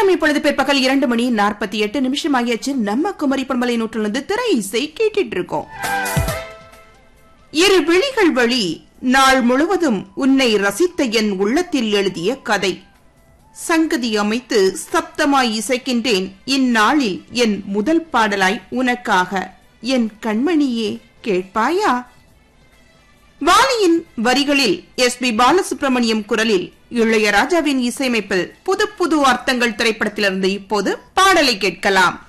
நேரம் இப்பொழுது பிற்பகல் இரண்டு மணி நாற்பத்தி எட்டு நிமிஷம் ஆகியாச்சு நம்ம குமரி பண்பலை நூற்றிலிருந்து திரை இசை கேட்டுட்டு இருக்கோம் இரு விழிகள் வழி நாள் முழுவதும் உன்னை ரசித்த என் உள்ளத்தில் எழுதிய கதை சங்கதி அமைத்து சப்தமாய் இசைக்கின்றேன் இந்நாளில் என் முதல் பாடலாய் உனக்காக என் கண்மணியே கேட்பாயா வாலியின் வரிகளில் எஸ் பி பாலசுப்ரமணியம் குரலில் இளையராஜாவின் இசையமைப்பில் புது புது அர்த்தங்கள் திரைப்படத்திலிருந்து இப்போது பாடலை கேட்கலாம்